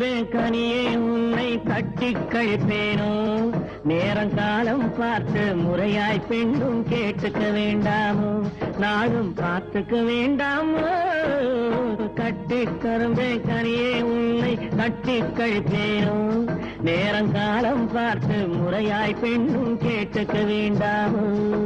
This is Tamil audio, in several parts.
கரும்பே கனியே உன்னை தட்டிக் கழிப்பேனோ நேரம் காலம் பார்த்து முறையாய் பெண்ணும் கேட்டுக்க வேண்டாமோ நாளும் பார்த்துக்க வேண்டாமோ கட்டி கரும்பே கனியே உன்னை தட்டிக் கழிப்பேனோ நேரம் காலம் பார்த்து முறையாய் பெண்ணும் கேட்டுக்க வேண்டாமோ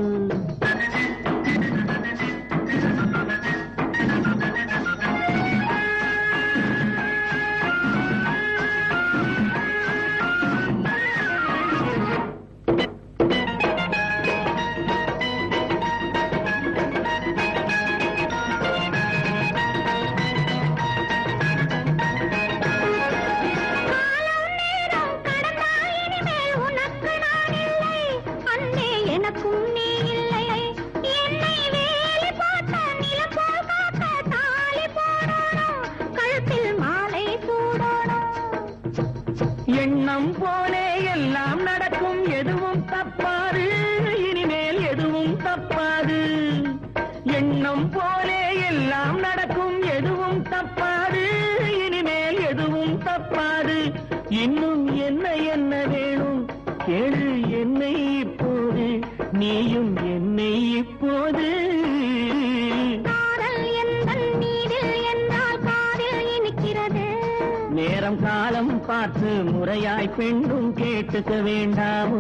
காலம் நேரம் கடந்தால் இனிமேல் உனக்கு நான் இல்லை அன்னே எனக்கும் நீ இல்லை என்னை வேலி போட்ட நிலம் போல் காக்க தாலி போடணும் கழுத்தில் மாலை சூடணும் எண்ணம் போலே எல்லாம் நடக்கும் எதுவும் தப்பாது இனிமேல் எதுவும் தப்பாது எண்ணம் போலே எல்லாம் நடக்கும் எதுவும் தப்பாது இனிமேல் எதுவும் தப்பாது இன்னும் என்ன என்ன வேணும் கேளு என்னை இப்போது நீயும் என்னை இப்போது காதல் எந்தன் மீதில் என்றால் காதில் இனிக்கிறது நேரம் காலம் பார்த்து முறையாய் பெண்ணும் கேட்டுக்க வேண்டாமோ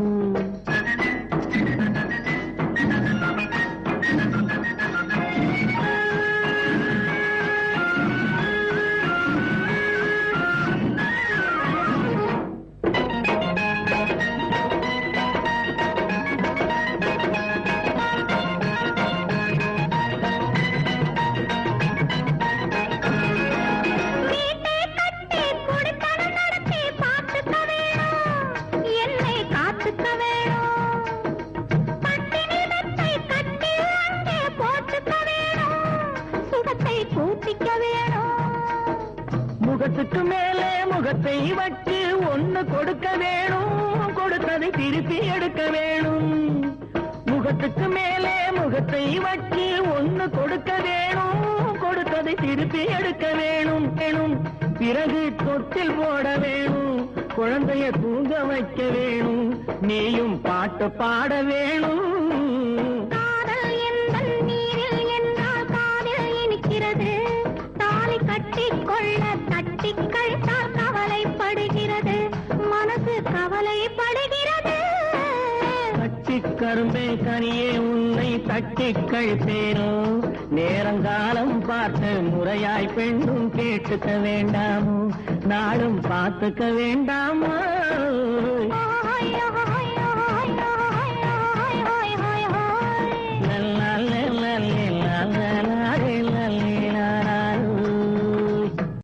வீட்டை கட்டி குடித்தனம் நடத்தி பார்த்துக்க வேணும் என்னை காத்துக்க வேணும் பட்டினி மெத்தை கட்டி அங்கே போட்டுக்க வேணும் சுகத்தை கூட்டிக்க வேணும் முகத்துக்கு மேலே முகத்தை வச்சு ஒண்ணு கொடுக்க வேணும் கொடுத்ததை திருப்பி எடுக்க வேணும் முகத்துக்கு மேலே முகத்தை வச்சு ஒண்ணு கொடுக்க வேணும் கொடுத்ததை திருப்பி எடுக்க வேணும் வேணும் பிறகு தொட்டில் போட வேணும் குழந்தைய தூங்க வைக்க வேணும் நீயும் பாட்டு பாட வேணும் காதல் எந்தன் நீரில் என்றால் காதில் இனிக்கிறது தாலி கட்டிக் கொள்ள தட்டிக் கழித்தால் கவலைப்படுகிறது மனசு கவலைப்படுகிறது தட்டிக் கரும்பே கனியே உன்னை தட்டிக் கழிப்பேனோ நேரங்காலம் பார்த்து முறையாய் பெண்ணும் கேட்டுக்க வேண்டாமோ நாடும் பார்த்துக்க வேண்டாமோ